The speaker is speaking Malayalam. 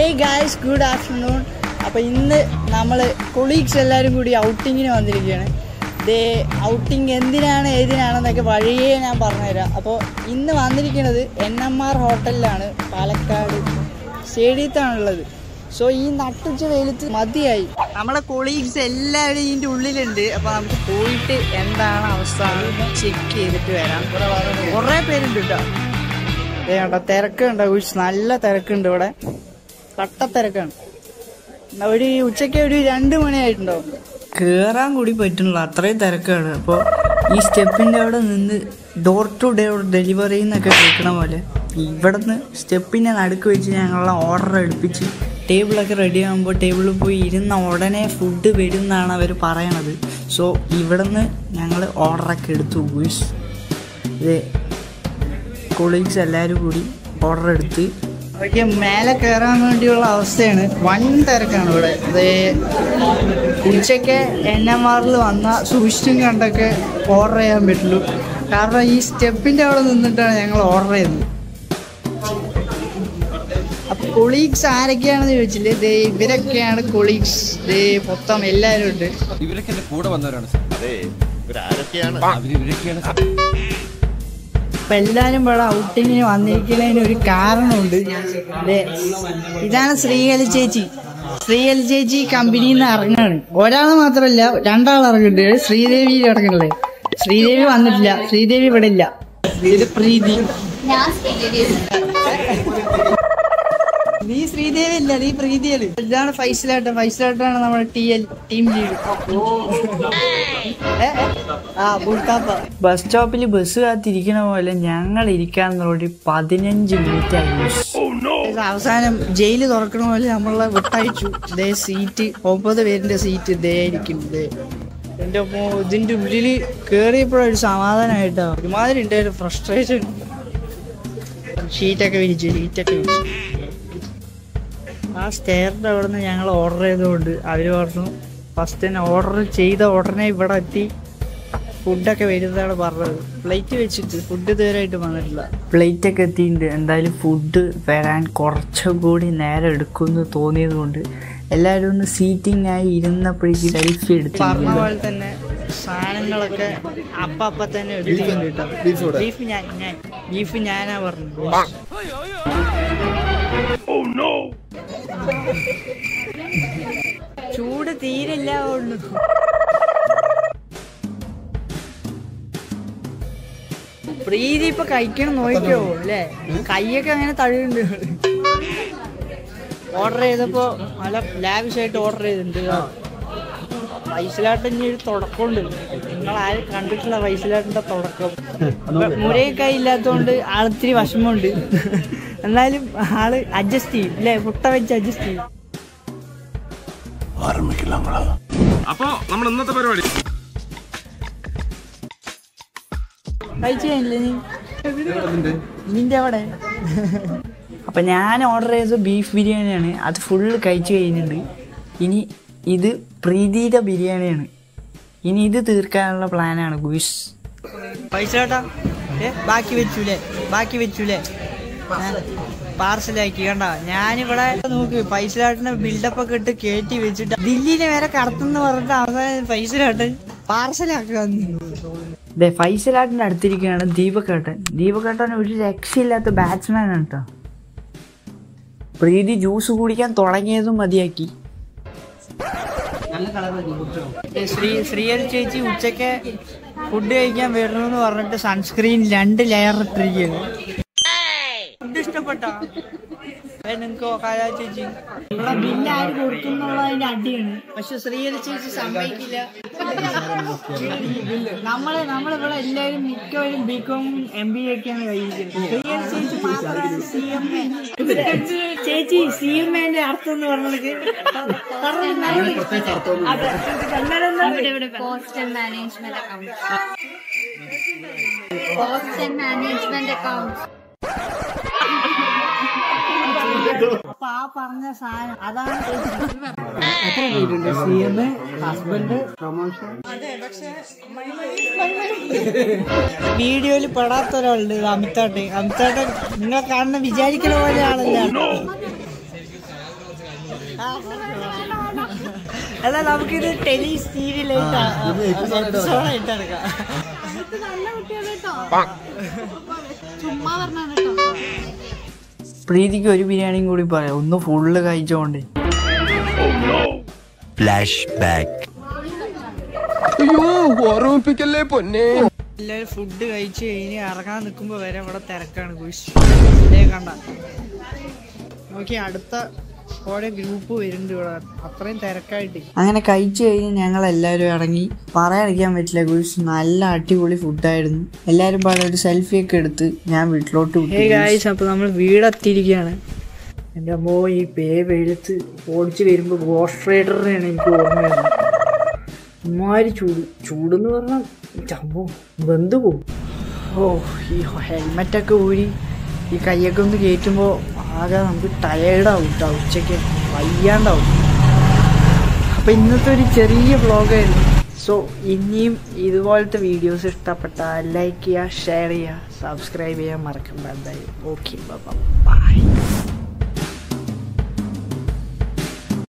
ഹേയ് ഗായ്സ് ഗുഡ് ആഫ്റ്റർനൂൺ അപ്പോൾ ഇന്ന് നമ്മൾ കൊളീഗ്സ് എല്ലാവരും കൂടി ഔട്ടിങ്ങിന് വന്നിരിക്കുകയാണ് ദേ ഔട്ടിങ് എന്തിനാണ് ഏതിനാണെന്നൊക്കെ വഴിയേ ഞാൻ പറഞ്ഞുതരാം അപ്പോൾ ഇന്ന് വന്നിരിക്കുന്നത് എൻ എം ആർ ഹോട്ടലിലാണ് പാലക്കാട് സ്റ്റേഡിയത്താണുള്ളത് സോ ഈ നട്ടുച്ച വെയിലത്ത് മതിയായി നമ്മളെ കൊളീഗ്സ് എല്ലാവരും ഇതിൻ്റെ ഉള്ളിലുണ്ട് അപ്പോൾ നമുക്ക് പോയിട്ട് എന്താണ് അവസ്ഥ എന്ന് ചെക്ക് ചെയ്തിട്ട് വരാം കുറേ പേരുണ്ട് കേട്ടോ ദേ കണ്ടോ തിരക്കുണ്ട് ഉയ്സ്, നല്ല തിരക്കുണ്ട് ഇവിടെ കട്ട തിരക്കാണ് എന്നാ ഒരു ഉച്ചയ്ക്ക് ഒരു രണ്ട് മണിയായിട്ടുണ്ടാവും കേറാൻ കൂടി പറ്റുന്നില്ല അത്രയും തിരക്കാണ് അപ്പോൾ ഈ സ്റ്റെപ്പിൻ്റെ അവിടെ നിന്ന് ഡോർ ടു ഡോർ ഡെലിവറി എന്നൊക്കെ കേൾക്കണ പോലെ ഇവിടുന്ന് സ്റ്റെപ്പിൻ്റെ നടുക്ക് വെച്ച് ഞങ്ങളെ ഓർഡർ എടുപ്പിച്ച് ടേബിളൊക്കെ റെഡി ആകുമ്പോൾ ടേബിളിൽ പോയി ഇരുന്ന ഉടനെ ഫുഡ് വരും എന്നാണ് അവർ പറയണത് സോ ഇവിടുന്ന് ഞങ്ങൾ ഓർഡറൊക്കെ എടുത്തു ഉയ്സ്. ഇത് കൊളീഗ്സ് എല്ലാവരും കൂടി ഓർഡർ എടുത്ത് അവർക്ക് മേലെ കയറാൻ വേണ്ടിയുള്ള അവസ്ഥയാണ് വൻ തിരക്കാണ് ഇവിടെ ദേ ഉച്ചയ്ക്ക് എൻ എം ആറിൽ വന്ന സൂക്ഷിച്ചും കണ്ടൊക്കെ ഓർഡർ ചെയ്യാൻ പറ്റുള്ളൂ കാരണം ഈ സ്റ്റെപ്പിൻ്റെ അവിടെ നിന്നിട്ടാണ് ഞങ്ങൾ ഓർഡർ ചെയ്തത് അപ്പോൾ കൊളീഗ്സ് ആരൊക്കെയാണെന്ന് ചോദിച്ചില്ലേ ദേ ഇവരൊക്കെയാണ് കൊളീഗ്സ് ദേ മൊത്തം എല്ലാവരും ഉണ്ട് ഇവരൊക്കെ എന്റെ കൂടെ വന്നവരാണ് സർ അതെ ഇവരാരൊക്കെയാണ് അവര് ഇവരൊക്കെയാണ് സർ അപ്പൊ എല്ലാരും ഇവിടെ ഔട്ടിങ്ങിന് വന്നിരിക്കുന്നതിന് ഒരു കാരണമുണ്ട് ദേ, ഇതാണ് ശ്രീകല ചേച്ചി ശ്രീകല ചേച്ചി കമ്പനിയിൽ നിന്ന് ഇറങ്ങാണ് ഒരാൾ മാത്രമല്ല രണ്ടാൾ ഇറങ്ങുന്നുണ്ട് ശ്രീദേവി ഇറങ്ങണല്ലേ ശ്രീദേവി വന്നിട്ടില്ല ശ്രീദേവി ഇവിടെ ഇല്ല ഇത് പ്രീതി ഞാൻ ശ്രീദേവി നീ ശ്രീദേവി ഇല്ല നീ പ്രീതിയാണ് ഇതാണ് ഫൈസലാട്ടം ഫൈസലാട്ടാണ് നമ്മുടെ T L team lead bus സ്റ്റോപ്പിൽ ബസ് കാത്തിരിക്കണ പോലെ ഞങ്ങൾ ഇരിക്കാൻ തുടങ്ങി പതിനഞ്ച് മിനിറ്റ് ആയി അവസാനം ജയില് തുറക്കണ പോലെ നമ്മളെ വിട്ടയച്ചു ഇതേ സീറ്റ് ഒമ്പത് പേരിന്റെ സീറ്റ് ഇതേ ഇരിക്കും ഇതേ എന്റെ മോ ഇതിന്റെ ഉള്ളില് കേറിയപ്പോഴൊരു സമാധാനമായിട്ടാ ഒരുമാതിരി ഉണ്ട് ഒരു ഫ്രസ്ട്രേഷൻ ഷീറ്റൊക്കെ വിരിച്ചു ഷീറ്റൊക്കെ വിരിച്ചു ആ സ്റ്റെയറിന്റെ അവിടെ നിന്ന് ഞങ്ങൾ ഓർഡർ ചെയ്തുകൊണ്ട് അവർ പറഞ്ഞു ഫസ്റ്റ് തന്നെ ഓർഡർ ചെയ്ത ഉടനെ ഇവിടെ എത്തി ഫുഡൊക്കെ വരുന്നതാണ് പറഞ്ഞത് പ്ലേറ്റ് വെച്ചിട്ട് ഫുഡ് ഇതുവരെയായിട്ട് വന്നിട്ടില്ല പ്ലേറ്റ് ഒക്കെ എത്തിയിട്ടുണ്ട് എന്തായാലും ഫുഡ് വരാൻ കുറച്ചുകൂടി നേരം എടുക്കുമെന്ന് തോന്നിയത് കൊണ്ട് എല്ലാവരും ഒന്ന് സീറ്റിംഗ് ആയി ഇരുന്നപ്പോഴേക്ക് സെൽഫി എടുത്തു പറഞ്ഞ പോലെ തന്നെ സാധനങ്ങളൊക്കെ അപ്പ അപ്പ തന്നെ എടുക്കുന്നുണ്ട് കേട്ടോ ബീഫ് ഞാൻ ഞാൻ ബീഫ് ഞാനാ പറഞ്ഞത് ചൂട് തീരില്ല ഉള്ളു പ്രീതി ഇപ്പൊ കഴിക്കണം നോക്കിയോ അല്ലേ കൈയൊക്കെ അങ്ങനെ തഴുകുന്നുണ്ട് ഓർഡർ ചെയ്തപ്പോ നല്ല ലാവിഷായിട്ട് ഓർഡർ ചെയ്തിട്ടുണ്ട് വൈസിലാട്ടൻ ഇനി ഒരു തുടക്കമുണ്ട് നിങ്ങൾ ആരും കണ്ടിട്ടില്ല വൈസിലാട്ടിന്റെ തുടക്കം മുരയൊക്കെ ഇല്ലാത്തതുകൊണ്ട് ആളിത്തിരി വിഷമമുണ്ട് എന്നാലും ആള് അഡ്ജസ്റ്റ് ചെയ്യും അല്ലേ മുട്ട വെച്ച് അഡ്ജസ്റ്റ് ചെയ്യും അപ്പോ നമ്മൾ ഇന്നത്തെ പരിപാടി കഴിച്ചു കഴിഞ്ഞില്ലേ നീ നിന്റെ അവിടെ അപ്പൊ ഞാൻ ഓർഡർ ചെയ്തത് ബീഫ് ബിരിയാണിയാണ് അത് ഫുള്ള് കഴിച്ചു കഴിഞ്ഞിട്ടുണ്ട് ഇനി ഇത് പ്രീതിയുടെ ബിരിയാണിയാണ് ഇനി ഇത് തീർക്കാനുള്ള പ്ലാനാണ് ഗുയിസ് പൈസ കേട്ടാ ഏ ബാക്കി വെച്ചൂലേ ബാക്കി വെച്ചൂലേ പാർസലാക്കി കണ്ട ഞാനിവിടെ നോക്ക് പൈസ ചേട്ടന് ബിൽഡപ്പ് ഒക്കെ ഇട്ട് കയറ്റി വെച്ചിട്ട് ദില്ലിനെ വരെ കടത്തുന്ന പറഞ്ഞിട്ട് അവസാനം പൈസ ചേട്ടൻ പാർസലാക്കുക ഫൈസലാട്ടിന്റെ അടുത്തിരിക്കുകയാണ് ദീപക്കേട്ടൻ ദീപക്കേട്ടൻ ഒരു രക്ഷയില്ലാത്ത ബാറ്റ്സ്മാൻ ആണ് കേട്ടോ പ്രീതി ജ്യൂസ് കുടിക്കാൻ തുടങ്ങിയതും മതിയാക്കി ശ്രീ ശ്രീയൽ ചേച്ചി ഉച്ചക്ക് ഫുഡ് കഴിക്കാൻ വരണമെന്ന് പറഞ്ഞിട്ട് സൺസ്ക്രീൻ രണ്ട് ലെയർ ഇട്ടിരിക്കുകയാണ് ഫുഡ് ഇഷ്ടപ്പെട്ടോ നിങ്ങൾക്കോ കാലാ ചേച്ചി ഇവിടെ ബില്ല് ആര് കൊടുക്കുന്നുള്ളതിന്റെ അടിയാണ് പക്ഷെ ശ്രീയൽ ചേച്ചി സമ്മതിക്കില്ല നമ്മള് നമ്മളിവിടെ എല്ലാവരും മിക്കവരും ബികോം എം ബി ഒക്കെയാണ് കഴിക്കുന്നത് ശ്രീയൽ ചേച്ചി മാത്രമാണ് സി എം എ ചേച്ചി സി എം എന്റെ അർത്ഥം എന്ന് പറഞ്ഞത് cost and management account cost and management account അപ്പൊ ആ പറഞ്ഞ സാധനം അതാണ് എത്ര പേരുണ്ട് സി എം ഹസ്ബൻഡ് പ്രൊമോഷൻ വീഡിയോയിൽ പെടാത്ത ഒരാളുണ്ട് ഇത് അമിതാട്ടെ അമിതാട്ടെ നിങ്ങൾ കാണുന്ന വിചാരിക്കുന്ന പോലെ ആളല്ല അല്ല നമുക്കിത് ടെലി സീരിയലായിട്ട് എപ്പിസോഡായിട്ട് എടുക്കാം ചുമ്മാ പറഞ്ഞാണ് കേട്ടോ പ്രീതിക്ക് ഒരു ബിരിയാണിയും കൂടി പറയാം ഒന്ന് ഫുള്ള് കഴിച്ചോണ്ട് എല്ലാവരും ഫുഡ് കഴിച്ച് കഴിഞ്ഞ് ഇറങ്ങാൻ നിൽക്കുമ്പോൾ വരെ ഇവിടെ തിരക്കാണ് കുരിശ് ഇതേ കണ്ട നോക്കി അടുത്ത ഓരോ ഗ്രൂപ്പ് വരുന്നുണ്ട് ഇവിടെ അത്രയും തിരക്കായിട്ട് അങ്ങനെ കഴിച്ചു കഴിഞ്ഞ് ഞങ്ങൾ എല്ലാവരും ഇറങ്ങി പറയാതിരിക്കാൻ പറ്റില്ല കുരിശ് നല്ല അടിപൊളി ഫുഡായിരുന്നു എല്ലാവരും പാടെ ഒരു സെൽഫി ഒക്കെ എടുത്ത് ഞാൻ വീട്ടിലോട്ട് ഗായ്സ് അപ്പോൾ നമ്മൾ വീടെത്തിയിരിക്കുകയാണ് എൻ്റെ അമ്മോ ഈ പേ വെളുത്ത് ഓടിച്ച് വരുമ്പോൾ ഗോസ്റ്റ് റൈഡറിനെയാണ് എനിക്ക് ഓർമ്മ വരുന്നത് ഇമാതിരി ചൂട് ചൂടെന്ന് പറഞ്ഞാൽ ചമ്പോ ബന്ധു പോവും ഓ ഈ ഹെൽമെറ്റൊക്കെ ഊരി ഈ കൈയൊക്കെ ഒന്ന് കയറ്റുമ്പോൾ ആകെ നമുക്ക് ടയേർഡാവും കേട്ടോ ഉച്ചയ്ക്ക് വയ്യാണ്ടാവും അപ്പം ഇന്നത്തെ ഒരു ചെറിയ വ്ളോഗായിരുന്നു സോ ഇനിയും ഇതുപോലത്തെ വീഡിയോസ് ഇഷ്ടപ്പെട്ടാൽ ലൈക്ക് ചെയ്യുക ഷെയർ ചെയ്യുക സബ്സ്ക്രൈബ് ചെയ്യാൻ മറക്കണ്ട എന്തായാലും ഓക്കെ ബൈ